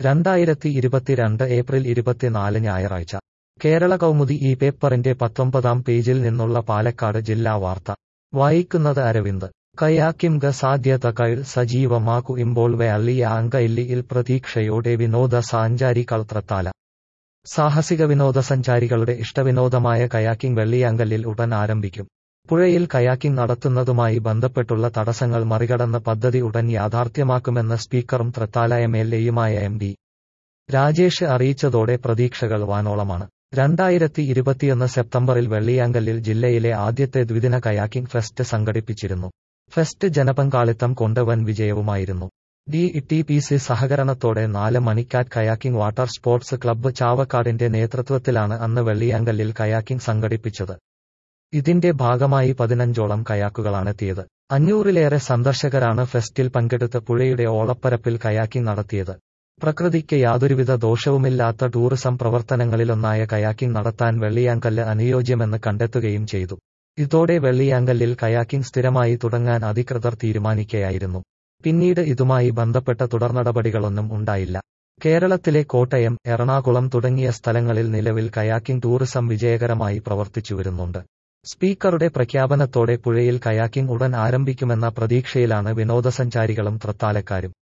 രണ്ടായിരത്തി ഇരുപത്തിരണ്ട് ഏപ്രിൽ ഇരുപത്തിനാല് ഞായറാഴ്ച കേരള കൗമുദി ഈ പേപ്പറിന്റെ പത്തൊമ്പതാം പേജിൽ നിന്നുള്ള പാലക്കാട് ജില്ലാ വാർത്ത വായിക്കുന്നത് അരവിന്ദ് കയാക്കിംഗ് സാധ്യതകൾ സജീവമാക്കു ഇമ്പോൾ വെള്ളിയ അങ്കയില്ലിയിൽ പ്രതീക്ഷയോടെ വിനോദ സഞ്ചാരികൾ തൃത്താല സാഹസിക വിനോദസഞ്ചാരികളുടെ ഇഷ്ടവിനോദമായ കയാക്കിംഗ് വെള്ളിയാങ്കല്ലിൽ ഉടൻ ആരംഭിക്കും പുഴയിൽ കയാക്കിംഗ് നടത്തുന്നതുമായി ബന്ധപ്പെട്ടുള്ള തടസ്സങ്ങൾ മറികടന്ന് പദ്ധതി ഉടൻ യാഥാർത്ഥ്യമാക്കുമെന്ന് സ്പീക്കറും തൃത്താല എം എൽ എയുമായ എം ഡി രാജേഷ് അറിയിച്ചതോടെ പ്രതീക്ഷകൾ വാനോളമാണ് രണ്ടായിരത്തി ഇരുപത്തിയൊന്ന് സെപ്റ്റംബറിൽ വെള്ളിയാങ്കല്ലിൽ ജില്ലയിലെ ആദ്യത്തെ ദ്വിദിന കയാക്കിംഗ് ഫെസ്റ്റ് സംഘടിപ്പിച്ചിരുന്നു ഫെസ്റ്റ് ജനപങ്കാളിത്തം കൊണ്ട് വൻ വിജയവുമായിരുന്നു ഡി ടി പി സി സഹകരണത്തോടെ നാല് മണിക്കാറ്റ് കയാക്കിംഗ് വാട്ടർ സ്പോർട്സ് ക്ലബ്ബ് ചാവക്കാടിന്റെ നേതൃത്വത്തിലാണ് അന്ന് വെള്ളിയാങ്കല്ലിൽ കയാക്കിംഗ് സംഘടിപ്പിച്ചത് ഇതിന്റെ ഭാഗമായി പതിനഞ്ചോളം കയാക്കുകളാണെത്തിയത് അഞ്ഞൂറിലേറെ സന്ദർശകരാണ് ഫെസ്റ്റിൽ പങ്കെടുത്ത് പുഴയുടെ ഓളപ്പരപ്പിൽ കയാക്കിംഗ് നടത്തിയത് പ്രകൃതിക്ക് യാതൊരുവിധ ദോഷവുമില്ലാത്ത ടൂറിസം പ്രവർത്തനങ്ങളിലൊന്നായ കയാക്കിംഗ് നടത്താൻ വെള്ളിയാങ്കല്ല് അനുയോജ്യമെന്ന് കണ്ടെത്തുകയും ചെയ്തു ഇതോടെ വെള്ളിയാങ്കല്ലിൽ കയാക്കിംഗ് സ്ഥിരമായി തുടങ്ങാൻ അധികൃതർ തീരുമാനിക്കുകയായിരുന്നു പിന്നീട് ഇതുമായി ബന്ധപ്പെട്ട തുടർനടപടികളൊന്നും ഉണ്ടായില്ല കേരളത്തിലെ കോട്ടയം എറണാകുളം തുടങ്ങിയ സ്ഥലങ്ങളിൽ നിലവിൽ കയാക്കിംഗ് ടൂറിസം വിജയകരമായി പ്രവർത്തിച്ചുവരുന്നുണ്ട് സ്പീക്കറുടെ പ്രഖ്യാപനത്തോടെ പുഴയിൽ കയാക്കിംഗ് ഉടൻ ആരംഭിക്കുമെന്ന പ്രതീക്ഷയിലാണ് വിനോദസഞ്ചാരികളും തൃത്താലക്കാരും